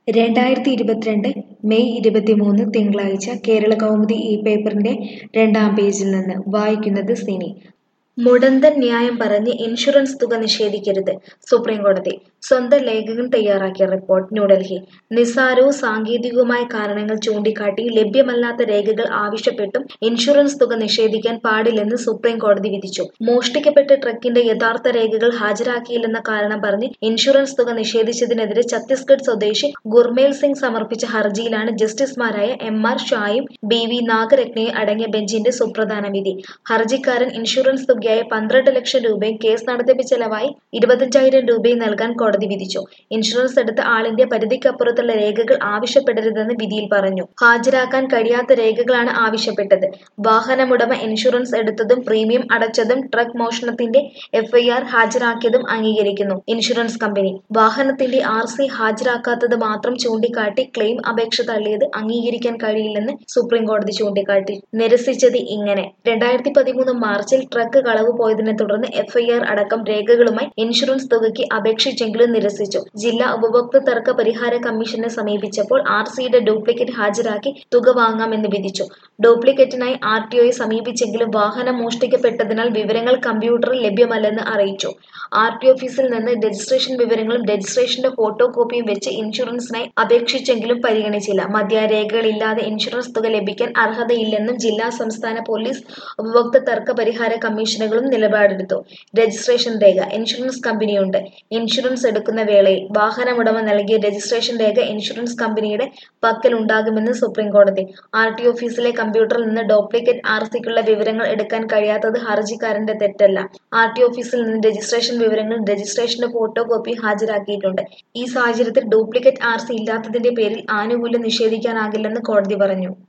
രണ്ടായിരത്തി ഇരുപത്തിരണ്ട് മെയ് ഇരുപത്തിമൂന്ന് തിങ്കളാഴ്ച കേരളകൗമുദി ഈ പേപ്പറിന്റെ രണ്ടാം പേജിൽ നിന്ന് വായിക്കുന്നത് സിനി മുടന്തൻ ന്യായം പറഞ്ഞ് ഇൻഷുറൻസ് തുക നിഷേധിക്കരുത് സുപ്രീംകോടതി സ്വന്തം ലേഖകൻ തയ്യാറാക്കിയ റിപ്പോർട്ട് ന്യൂഡൽഹി നിസ്സാരവും സാങ്കേതികവുമായ കാരണങ്ങൾ ചൂണ്ടിക്കാട്ടി ലഭ്യമല്ലാത്ത രേഖകൾ ആവശ്യപ്പെട്ടും ഇൻഷുറൻസ് തുക നിഷേധിക്കാൻ പാടില്ലെന്ന് സുപ്രീം കോടതി വിധിച്ചു മോഷ്ടിക്കപ്പെട്ട ട്രക്കിന്റെ യഥാർത്ഥ രേഖകൾ ഹാജരാക്കിയില്ലെന്ന കാരണം പറഞ്ഞ് ഇൻഷുറൻസ് തുക നിഷേധിച്ചതിനെതിരെ ഛത്തീസ്ഗഡ് സ്വദേശി ഗുർമേൽ സിംഗ് സമർപ്പിച്ച ഹർജിയിലാണ് ജസ്റ്റിസുമാരായ എം ആർ ഷായും ബി വി നാഗരത്നയും അടങ്ങിയ ബെഞ്ചിന്റെ സുപ്രധാന വിധി ഹർജിക്കാരൻ ഇൻഷുറൻസ് തുകയായ പന്ത്രണ്ട് ലക്ഷം രൂപയും കേസ് നടത്തിപ്പ് ചെലവായി ഇരുപത്തഞ്ചായിരം രൂപയും നൽകാൻ കോടതി വിധിച്ചു ഇൻഷുറൻസ് എടുത്ത ആളിന്റെ പരിധിക്കപ്പുറത്തുള്ള രേഖകൾ ആവശ്യപ്പെടരുതെന്ന് വിധിയിൽ പറഞ്ഞു ഹാജരാക്കാൻ കഴിയാത്ത രേഖകളാണ് ആവശ്യപ്പെട്ടത് വാഹനമുടമ ഇൻഷുറൻസ് എടുത്തതും പ്രീമിയം അടച്ചതും ട്രക്ക് മോഷണത്തിന്റെ എഫ്ഐആർ ഹാജരാക്കിയതും അംഗീകരിക്കുന്നു ഇൻഷുറൻസ് കമ്പനി വാഹനത്തിന്റെ ആർ സി ഹാജരാക്കാത്തത് മാത്രം ചൂണ്ടിക്കാട്ടി ക്ലെയിം അപേക്ഷ തള്ളിയത് അംഗീകരിക്കാൻ കഴിയില്ലെന്ന് സുപ്രീം കോടതി ചൂണ്ടിക്കാട്ടി നിരസിച്ചത് ഇങ്ങനെ രണ്ടായിരത്തി പതിമൂന്ന് മാർച്ചിൽ ട്രക്ക് കളവ് പോയതിനെ തുടർന്ന് എഫ്ഐആർ അടക്കം രേഖകളുമായി ഇൻഷുറൻസ് തുകയ്ക്ക് അപേക്ഷിച്ചെങ്കിലും നിരസിച്ചു ജില്ലാ ഉപഭോക്തൃ തർക്ക പരിഹാര കമ്മീഷനെ സമീപിച്ചപ്പോൾ ആർ സിയുടെ ഡ്യൂപ്ലിക്കേറ്റ് ഹാജരാക്കി തുക വാങ്ങാമെന്ന് വിധിച്ചു ഡ്യൂപ്ലിക്കേറ്റിനായി ആർ ടി ഒയെ സമീപിച്ചെങ്കിലും വാഹനം മോഷ്ടിക്കപ്പെട്ടതിനാൽ വിവരങ്ങൾ കമ്പ്യൂട്ടറിൽ ലഭ്യമല്ലെന്ന് അറിയിച്ചു ആർ ടി ഓഫീസിൽ നിന്ന് രജിസ്ട്രേഷൻ വിവരങ്ങളും രജിസ്ട്രേഷന്റെ ഫോട്ടോ കോപ്പിയും വെച്ച് ഇൻഷുറൻസിനായി അപേക്ഷിച്ചെങ്കിലും പരിഗണിച്ചില്ല മതിയായ രേഖകളില്ലാതെ ഇൻഷുറൻസ് തുക ലഭിക്കാൻ അർഹതയില്ലെന്നും ജില്ലാ സംസ്ഥാന പോലീസ് ഉപഭോക്തൃ തർക്ക പരിഹാര കമ്മീഷനുകളും നിലപാടെടുത്തു രജിസ്ട്രേഷൻ രേഖ ഇൻഷുറൻസ് കമ്പനിയുണ്ട് ഇൻഷുറൻസ് എടുക്കുന്ന വേളയിൽ വാഹനമുടമ നൽകിയ രജിസ്ട്രേഷൻ രേഖ ഇൻഷുറൻസ് കമ്പനിയുടെ പക്കൽ ഉണ്ടാകുമെന്ന് സുപ്രീം കോടതി ആർ ടി ഓഫീസിലെ കമ്പ്യൂട്ടറിൽ നിന്ന് ഡ്യൂപ്ലിക്കേറ്റ് ആർ സിക്കുള്ള വിവരങ്ങൾ എടുക്കാൻ കഴിയാത്തത് ഹർജിക്കാരന്റെ തെറ്റല്ല ആർ ടി ഓഫീസിൽ നിന്ന് രജിസ്ട്രേഷൻ വിവരങ്ങളും രജിസ്ട്രേഷന്റെ ഫോട്ടോ കോപ്പി ഹാജരാക്കിയിട്ടുണ്ട് ഈ സാഹചര്യത്തിൽ ഡ്യൂപ്ലിക്കേറ്റ് ആർ സി ഇല്ലാത്തതിന്റെ പേരിൽ ആനുകൂല്യം നിഷേധിക്കാനാകില്ലെന്ന് കോടതി പറഞ്ഞു